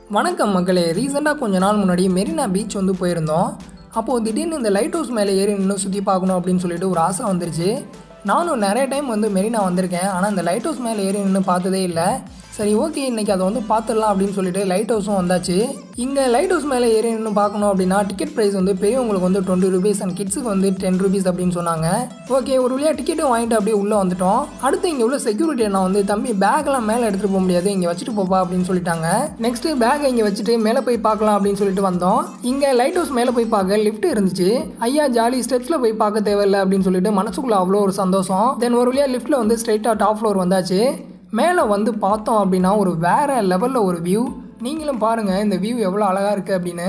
வணக்கம் மக்களே ரீசெண்டாக கொஞ்ச நாள் முன்னாடி மெரினா பீச் வந்து போயிருந்தோம் அப்போது திடீர்னு இந்த லைட் ஹவுஸ் மேலே ஏறி இன்னும் சுற்றி பார்க்கணும் அப்படின்னு சொல்லிட்டு ஒரு ஆசை வந்துருச்சு நானும் நிறைய டைம் வந்து மெரினா வந்திருக்கேன் ஆனால் இந்த லைட் ஹவுஸ் மேலே ஏறி நின்று பார்த்ததே இல்லை சரி ஓகே இன்றைக்கி அதை வந்து பார்த்துடலாம் அப்படின்னு சொல்லிட்டு லைட் ஹவுஸும் வந்தாச்சு இங்கே லைட் ஹவுஸ் மேலே ஏறி நின்று பார்க்கணும் அப்படின்னா டிக்கெட் ப்ரைஸ் வந்து பெரியவங்களுக்கு வந்து டுவெண்ட்டி ருபீஸ் அண்ட் கிட்ஸுக்கு வந்து டென் ருபீஸ் அப்படின்னு சொன்னாங்க ஓகே ஒரு வழியாக டிக்கெட்டும் வாங்கிட்டு அப்படியே உள்ளே வந்துட்டோம் அடுத்து இங்கே உள்ள செக்யூரிட்டி நான் வந்து தம்பி பேக்கெல்லாம் மேலே எடுத்துகிட்டு போக முடியாது இங்கே வச்சுட்டு போப்பா அப்படின்னு சொல்லிட்டாங்க நெக்ஸ்ட் பேக்கை இங்கே வச்சுட்டு மேலே போய் பார்க்கலாம் அப்படின்னு சொல்லிட்டு வந்தோம் இங்கே லைட் ஹவுஸ் மேலே போய் பார்க்க லிஃப்ட் இருந்துச்சு ஐயா ஜாலி ஸ்டெப்ஸில் போய் பார்க்க தேவையில்லை அப்படின்னு சொல்லிட்டு மனசுக்குள்ள அவ்வளோ ஒரு சந்தோஷம் தென் ஒரு வழியாக லிஃப்ட்டில் வந்து ஸ்ட்ரைட்டாக டாப் ஃப்ளோர் வந்தாச்சு மேலே வந்து பார்த்தோம் அப்படின்னா ஒரு வேற லெவலில் ஒரு வியூ நீங்களும் பாருங்கள் இந்த வியூ எவ்வளோ அழகாக இருக்குது அப்படின்னு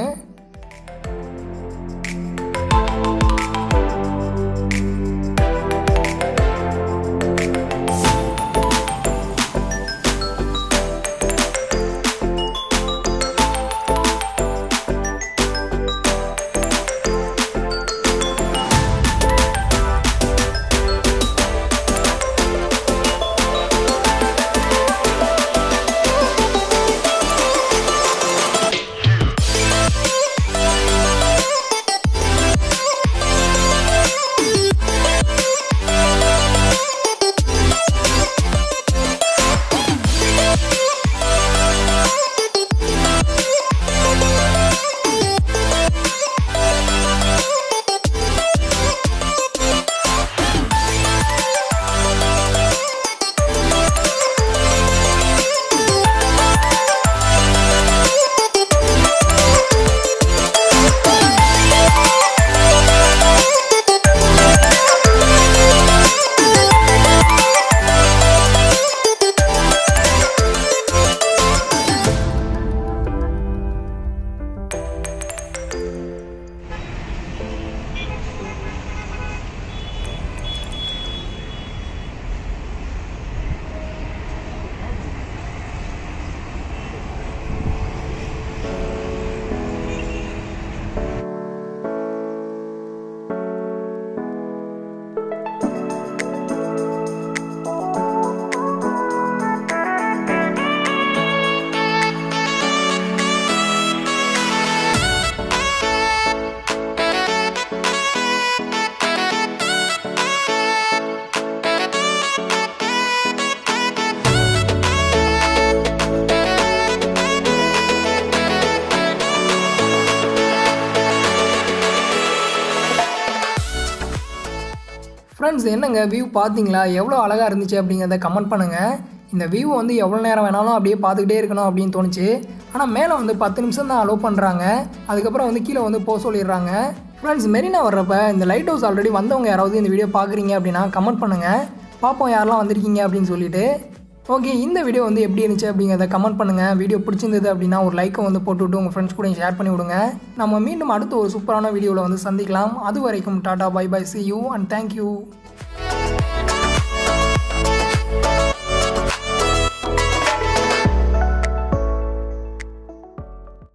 ஃப்ரெண்ட்ஸ் என்னங்க வியூ பார்த்தீங்களா எவ்வளோ அழகாக இருந்துச்சு அப்படிங்கிறத கமெண்ட் பண்ணுங்கள் இந்த வியூ வந்து எவ்வளோ நேரம் வேணாலும் அப்படியே பார்த்துக்கிட்டே இருக்கணும் அப்படின்னு தோணுச்சு ஆனால் மேலே வந்து பத்து நிமிஷம் தான் அலோவ் பண்ணுறாங்க அதுக்கப்புறம் வந்து கீழே வந்து போக சொல்லிடுறாங்க ஃப்ரெண்ட்ஸ் மெரினா வர்றப்ப இந்த லைட் ஹவுஸ் ஆல்ரெடி வந்தவங்க யாராவது இந்த வீடியோ பார்க்குறீங்க அப்படின்னா கமெண்ட் பண்ணுங்கள் பார்ப்போம் யாரெல்லாம் வந்திருக்கீங்க அப்படின்னு சொல்லிட்டு ஓகே இந்த வீடியோ வந்து எப்படி இருந்துச்சு அப்படிங்கிறத கமெண்ட் பண்ணுங்கள் வீடியோ பிடிச்சிருந்தது அப்படின்னா ஒரு லைக்கை வந்து போட்டுவிட்டு உங்கள் ஃப்ரெண்ட்ஸ் கூட ஷேர் பண்ணி விடுங்க நம்ம மீண்டும் அடுத்த ஒரு சூப்பரான வீடியோவில் வந்து சந்திக்கலாம் அது வரைக்கும் tata bye bye see you and thank you